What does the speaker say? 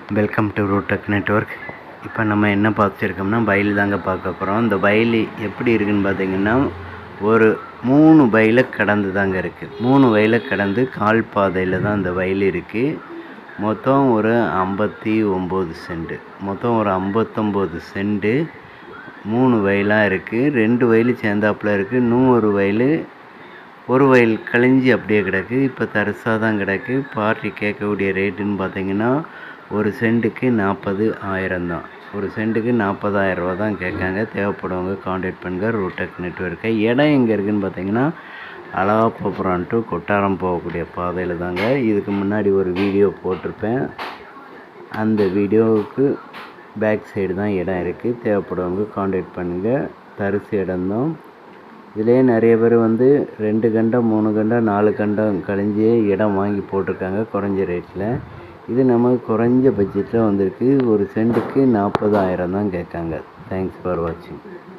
welcome to ரூடெக் network இப்போ நம்ம என்ன பார்த்துருக்கோம்னா பயில் தாங்க பார்க்க போகிறோம் இந்த பயில் எப்படி இருக்குன்னு பார்த்தீங்கன்னா ஒரு மூணு பயில கடந்து தாங்க இருக்குது மூணு வயலை கடந்து கால் பாதையில் தான் இந்த வயல் இருக்குது மொத்தம் ஒரு ஐம்பத்தி ஒம்பது சென்ட் மொத்தம் ஒரு ஐம்பத்தொம்போது சென்ட்டு மூணு வயலாக இருக்குது ரெண்டு வயல் சேர்ந்தாப்புல இருக்குது இன்னும் ஒரு வயல் ஒரு வயல் கழிஞ்சி அப்படியே கிடக்கு இப்போ தரிசாக தான் கிடக்கு பார்ட்டி கேட்கக்கூடிய ரேட்டுன்னு பார்த்தீங்கன்னா ஒரு சென்ட்டுக்கு நாற்பது ஆயிரம் தான் ஒரு சென்ட்டுக்கு நாற்பதாயிரம் ரூபா தான் கேட்காங்க தேவைப்படுறவங்க காண்டாக்ட் பண்ணுங்க ரூடெக் நெட்ஒர்க்கை இடம் எங்கே இருக்குதுன்னு பார்த்தீங்கன்னா அழகாப்புறம் டு கொட்டாரம் போகக்கூடிய பாதையில் தாங்க இதுக்கு முன்னாடி ஒரு வீடியோ போட்டிருப்பேன் அந்த வீடியோவுக்கு பேக் சைடு தான் இடம் இருக்குது தேவைப்படுறவங்க காண்டாக்ட் பண்ணுங்கள் தரிசு இடம்தான் இதிலே நிறைய பேர் வந்து ரெண்டு கண்டம் மூணு கண்டம் நாலு கண்டம் கழிஞ்சு இடம் வாங்கி போட்டிருக்காங்க குறைஞ்ச ரேட்டில் இது நமக்கு குறைஞ்ச பட்ஜெட்டில் வந்திருக்கு ஒரு சென்ட்டுக்கு நாற்பதாயிரம் தான் கேட்காங்க தேங்க்ஸ் ஃபார் வாட்சிங்